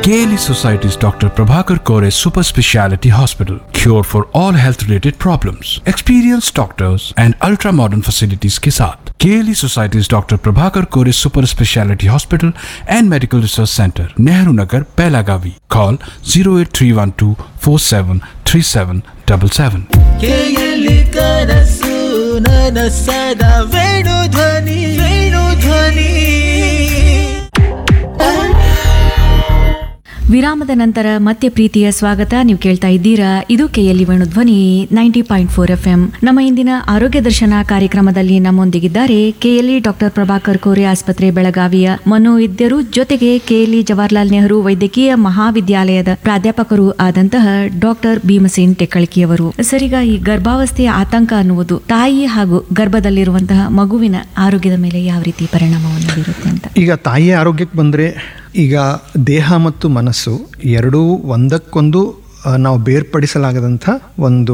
KLE Society's Dr. Prabhakar Kore Super Speciality Hospital. Cure for all health related problems. Experienced doctors and ultra modern facilities के साथ KLE Society's Dr. Prabhakar Kore Super Speciality Hospital and Medical Research Center, Nehru Nagar, Pelagavi. Call 08312 473777. ಕೇಯಲಿ ಕನಸು ನನಸದ ವೇಣು ಧ್ವನಿ ವೇಣು ಧ್ವನಿ ವಿರಾಮದ ನಂತರ ಮತ್ತೆ ಪ್ರೀತಿಯ ಸ್ವಾಗತ ನೀವು ಕೇಳ್ತಾ ಇದ್ದೀರಾ ಇದು KLE Venu Dhwani ninety point four F M ನಮ್ಮ ಇಂದಿನ ಆರೋಗ್ಯ ದರ್ಶನ ಕಾರ್ಯಕ್ರಮದಲ್ಲಿ ನಮ್ಮೊಂದಿಗಿದ್ದಾರೆ ಕೆಎಲ್ಇ ಡಾಕ್ಟರ್ ಪ್ರಭಾಕರ್ ಕೋರೆ ಆಸ್ಪತ್ರೆ ಬೆಳಗಾವಿಯ ಮನೋವೈದ್ಯರು ಜೊತೆಗೆ ಕೆಎಲ್ಇ ಜವಾಹರ್ಲಾಲ್ ನೆಹರು ವೈದ್ಯಕೀಯ ಮಹಾವಿದ್ಯಾಲಯದ ಪ್ರಾಧ್ಯಾಪಕರು ಆದಂತಹ ಡಾಕ್ಟರ್ ಭೀಮಸೇನ್ ಟೆಕ್ಕಳಿಕಿಯವರು ಸರಿಗ ಈ ಗರ್ಭಾವಸ್ಥೆಯ ಆತಂಕ ಅನ್ನುವುದು ತಾಯಿ ಹಾಗೂ ಗರ್ಭದಲ್ಲಿರುವಂತಹ ಮಗುವಿನ ಆರೋಗ್ಯದ ಮೇಲೆ ಯಾವ ರೀತಿ ಪರಿಣಾಮವನ್ನು ಬೀರುತ್ತೆ ಅಂತ ಈಗ ತಾಯಿಯ ಆರೋಗ್ಯಕ್ಕೆ ಬಂದರೆ ಈಗ ದೇಹ ಮತ್ತು ಮನಸ್ಸು ಎರಡೂ ಒಂದಕ್ಕೊಂದು ಆ, ನಾವು ಬೇರ್ಪಡಿಸಲಾಗದಂಥ ಒಂದು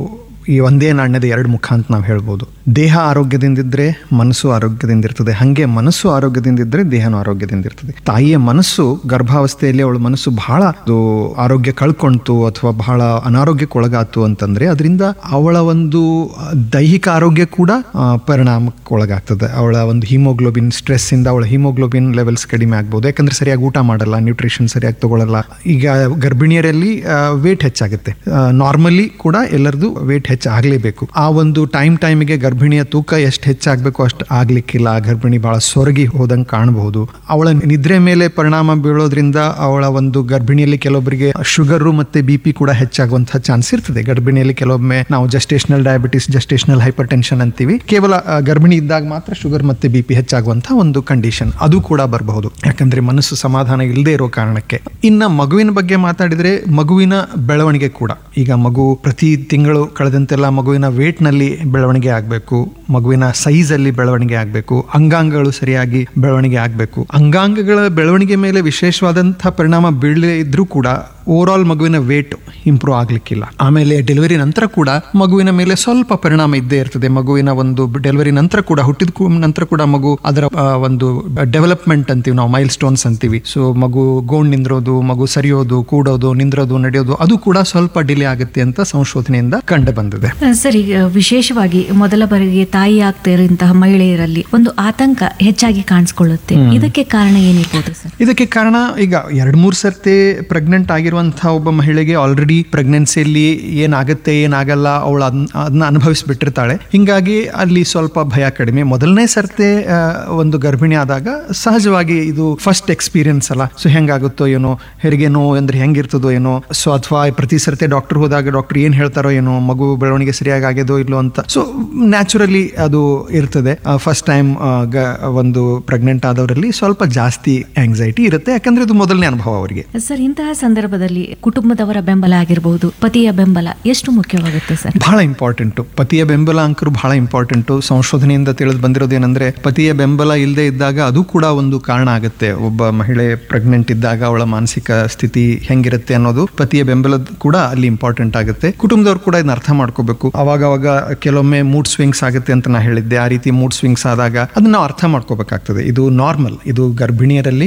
ಈ ಒಂದೇ ನಾಣ್ಯದ ಎರಡು ಮುಖ ಅಂತ ನಾವು ಹೇಳ್ಬೋದು ದೇಹ ಆರೋಗ್ಯದಿಂದಿದ್ರೆ ಮನಸ್ಸು ಆರೋಗ್ಯದಿಂದಿರ್ತದೆ ಹಾಗೆ ಮನಸ್ಸು ಆರೋಗ್ಯದಿಂದಿದ್ರೆ ದೇಹನೂ ಆರೋಗ್ಯದಿಂದಿರ್ತದೆ ತಾಯಿಯ ಮನಸ್ಸು ಗರ್ಭಾವಸ್ಥೆಯಲ್ಲಿ ಅವಳ ಮನಸ್ಸು ಬಹಳ ಅದು ಆರೋಗ್ಯ ಕಳ್ಕೊಂತು ಅಥವಾ ಬಹಳ ಅನಾರೋಗ್ಯಕ್ಕೊಳಗಾತು ಅಂತಂದ್ರೆ ಅದರಿಂದ ಅವಳ ಒಂದು ಆ, ದೈಹಿಕ ಆರೋಗ್ಯ ಕೂಡ ಆ, ಪರಿಣಾಮಕ್ಕೆ ಒಳಗಾಗ್ತದೆ ಅವಳ ಒಂದು ಹಿಮೋಗ್ಲೋಬಿನ್ ಸ್ಟ್ರೆಸ್ ಇಂದ ಅವಳ ಹಿಮೋಗ್ಲೋಬಿನ್ ಲೆವೆಲ್ಸ್ ಕಡಿಮೆ ಆಗ್ಬೋದು ಯಾಕಂದ್ರೆ ಸರಿಯಾಗಿ ಊಟ ಮಾಡಲ್ಲ ನ್ಯೂಟ್ರಿಷನ್ ಸರಿಯಾಗಿ ತಗೊಳ್ಳಲ್ಲ ಈಗ ಗರ್ಭಿಣಿಯರಲ್ಲಿ ವೇಟ್ ಹೆಚ್ಚಾಗುತ್ತೆ ನಾರ್ಮಲಿ ಕೂಡ ಎಲ್ಲರದು ವೇಟ್ ಹೆಚ್ಚಾಗಲೇಬೇಕು ಆ ಒಂದು ಟೈಮ್ ಟೈಮಿಗೆ ಗರ್ಭಿಣಿಯ ತೂಕ ಎಷ್ಟು ಹೆಚ್ಚಾಗಬೇಕು ಅಷ್ಟು ಆಗ್ಲಿಕ್ಕಿಲ್ಲ ಗರ್ಭಿಣಿ ಬಹಳ ಸೊರಗಿ ಹೋದಂಗೆ ಕಾಣಬಹುದು ಅವಳ ನಿದ್ರೆ ಮೇಲೆ ಪರಿಣಾಮ ಬೀಳೋದ್ರಿಂದ ಅವಳ ಒಂದು ಗರ್ಭಿಣಿಯಲ್ಲಿ ಕೆಲವೊಬ್ಬರಿಗೆ ಶುಗರು ಮತ್ತೆ ಬಿ ಪಿ ಕೂಡ ಹೆಚ್ಚಾಗುವಂತಹ ಚಾನ್ಸ್ ಇರ್ತದೆ ಗರ್ಭಿಣಿಯಲ್ಲಿ ಕೆಲವೊಮ್ಮೆ ನಾವು gestational diabetes gestational hypertension ಅಂತೀವಿ ಕೇವಲ ಆ, ಗರ್ಭಿಣಿ ಇದ್ದಾಗ ಮಾತ್ರ ಶುಗರ್ ಮತ್ತೆ ಬಿ ಪಿ ಹೆಚ್ಚಾಗುವಂತಹ ಒಂದು ಕಂಡೀಷನ್ ಅದು ಕೂಡ ಬರಬಹುದು ಯಾಕಂದ್ರೆ ಮನಸ್ಸು ಸಮಾಧಾನ ಇಲ್ಲದೆ ಇರೋ ಕಾರಣಕ್ಕೆ ಇನ್ನ ಮಗುವಿನ ಬಗ್ಗೆ ಮಾತಾಡಿದ್ರೆ ಮಗುವಿನ ಬೆಳವಣಿಗೆ ಕೂಡ ಈಗ ಮಗು ಪ್ರತಿ ತಿಂಗಳು ಕಳೆದಂತೆಲ್ಲ ಮಗುವಿನ weight ನಲ್ಲಿ ಬೆಳವಣಿಗೆ ಆಗಬೇಕು ಮಗುವಿನ ಸೈಜ್ ಅಲ್ಲಿ ಬೆಳವಣಿಗೆ ಆಗಬೇಕು ಅಂಗಾಂಗಗಳು ಸರಿಯಾಗಿ ಬೆಳವಣಿಗೆ ಆಗಬೇಕು ಅಂಗಾಂಗಗಳ ಬೆಳವಣಿಗೆ ಮೇಲೆ ವಿಶೇಷವಾದಂತಹ ಪರಿಣಾಮ ಬೀಳದೇ ಇದ್ರೂ ಕೂಡ ಓವರ್ ಆಲ್ ಮಗುವಿನ ವೇಟ್ ಇಂಪ್ರೂವ್ ಆಗ್ಲಿಕ್ಕಿಲ್ಲ ಆಮೇಲೆ ಡೆಲಿವರಿ ನಂತರ ಕೂಡ ಮಗುವಿನ ಮೇಲೆ ಸ್ವಲ್ಪ ಪರಿಣಾಮ ಇದ್ದೇ ಇರ್ತದೆ ಮಗುವಿನ ಒಂದು ಡೆಲಿವರಿ ನಂತರ ಕೂಡ ಹುಟ್ಟಿದ ಕೂ- ನಂತರ ಕೂಡ ಮಗು ಅದರ ಆ, ಒಂದು ಡೆವಲಪ್ಮೆಂಟ್ ಅಂತೀವಿ ನಾವು ಮೈಲ್ ಸ್ಟೋನ್ಸ್ ಅಂತೀವಿ ಸೊ ಮಗು ಗೋಣ್ ನಿಂದ್ರೋದು ಮಗು ಸರಿಯೋದು ಕೂಡೋದು ನಿಂದ್ರೋದು ನಡೆಯೋದು ಅದು ಕೂಡ ಸ್ವಲ್ಪ ಡಿಲೇ ಆಗುತ್ತೆ ಅಂತ ಸಂಶೋಧನೆಯಿಂದ ಕಂಡು ಬಂದಿದೆ ಸರಿ ವಿಶೇಷವಾಗಿ ಮೊದಲ ಬಾರಿಗೆ ತಾಯಿ ಆಗ್ತಾ ಇರುವಂತಹ ಮಹಿಳೆಯರಲ್ಲಿ ಒಂದು ಆತಂಕ ಹೆಚ್ಚಾಗಿ ಕಾಣಿಸ್ಕೊಳ್ಳುತ್ತೆ ಇದಕ್ಕೆ ಕಾರಣ ಏನಿರ್ಬೋದು ಸರ್ ಇದಕ್ಕೆ ಕಾರಣ ಈಗ ಎರಡ್ ಮೂರ್ ಸರ್ತಿ ಪ್ರೆಗ್ನೆಂಟ್ ಆಗಿರುವಂತಹ ಒಬ್ಬ ಮಹಿಳೆಗೆ ಆಲ್ರೆಡಿ ಪ್ರೆಗ್ನೆನ್ಸಿಯಲ್ಲಿ ಏನಾಗುತ್ತೆ ಏನಾಗಲ್ಲ ಅವಳು ಅದನ್ನ ಅನುಭವಿಸ್ಬಿಟ್ಟಿರ್ತಾಳೆ ಹಿಂಗಾಗಿ ಅಲ್ಲಿ ಸ್ವಲ್ಪ ಭಯ ಕಡಿಮೆ ಮೊದಲನೇ ಸರ್ತಿ ಆ, ಒಂದು ಗರ್ಭಿಣಿ ಆದಾಗ ಸಹಜವಾಗಿ ಇದು ಫಸ್ಟ್ ಎಕ್ಸ್ಪೀರಿಯನ್ಸ್ ಅಲ್ಲ ಸೊ ಹೆಂಗಾಗುತ್ತೋ ಏನೋ ಹೆರಿಗೆ ನೋವು ಅಂದ್ರೆ ಹೆಂಗಿರ್ತದೋ ಏನೋ ಸೊ ಅಥವಾ ಪ್ರತಿ ಸರ್ತಿ ಡಾಕ್ಟರ್ ಹೋದಾಗ ಡಾಕ್ಟರ್ ಏನ್ ಹೇಳ್ತಾರೋ ಏನೋ ಮಗು ಬೆಳವಣಿಗೆ ಸರಿಯಾಗಿ ಆಗ್ಯದೋ ಇಲ್ಲೋ ಅಂತ ಸೊ ನ್ಯಾಚುರಲಿ ಅದು ಇರ್ತದೆ ಫಸ್ಟ್ ಟೈಮ್ ಒಂದು ಪ್ರೆಗ್ನೆಂಟ್ ಆದವರಲ್ಲಿ ಸ್ವಲ್ಪ ಜಾಸ್ತಿ ಆಂಗ್ಸೈಟಿ ಇರುತ್ತೆ ಯಾಕಂದ್ರೆ ಇದು ಮೊದಲನೇ ಅನುಭವ ಅವರಿಗೆ ಸರ್ ಇಂತಹ ಸಂದರ್ಭದಲ್ಲಿ ಕುಟುಂಬದವರ ಬೆಂಬಲ ಆಗಿರಬಹುದು ಪತಿಯ ಬೆಂಬಲ ಎಷ್ಟು ಮುಖ್ಯವಾಗುತ್ತೆ ಸರ್ ಬಹಳ ಇಂಪಾರ್ಟೆಂಟು ಪತಿಯ ಬೆಂಬಲ ಅಂಕರು ಬಹಳ ಇಂಪಾರ್ಟೆಂಟು ಸಂಶೋಧನೆಯಿಂದ ತಿಳಿದು ಬಂದಿರೋದು ಏನಂದ್ರೆ ಪತಿಯ ಬೆಂಬಲ ಇಲ್ಲದೆ ಇದ್ದಾಗ ಅದು ಕೂಡ ಒಂದು ಕಾರಣ ಆಗುತ್ತೆ ಒಬ್ಬ ಮಹಿಳೆ ಪ್ರೆಗ್ನೆಂಟ್ ಇದ್ದಾಗ ಅವಳ ಮಾನಸಿಕ ಸ್ಥಿತಿ ಹೆಂಗಿರುತ್ತೆ ಅನ್ನೋದು ಪತಿಯ ಬೆಂಬಲ ಕೂಡ ಅಲ್ಲಿ ಇಂಪಾರ್ಟೆಂಟ್ ಆಗುತ್ತೆ ಕುಟುಂಬದವ್ರು ಕೂಡ ಇದನ್ನ ಅರ್ಥ ಮಾಡ್ಕೋಬೇಕು ಅವಾಗ ಅವಾಗ ಕೆಲವೊಮ್ಮೆ ಮೂಡ್ ಸ್ವಿಂಗ್ಸ್ ಆಗುತ್ತೆ ಅಂತ ನಾ ಹೇಳಿದ್ದೆ ಆ ರೀತಿ ಮೂಡ್ ಸ್ವಿಂಗ್ಸ್ ಆದಾಗ ಅದನ್ನ ನಾವು ಅರ್ಥ ಮಾಡ್ಕೋಬೇಕಾಗ್ತದೆ ಇದು ನಾರ್ಮಲ್ ಇದು ಗರ್ಭಿಣಿಯರಲ್ಲಿ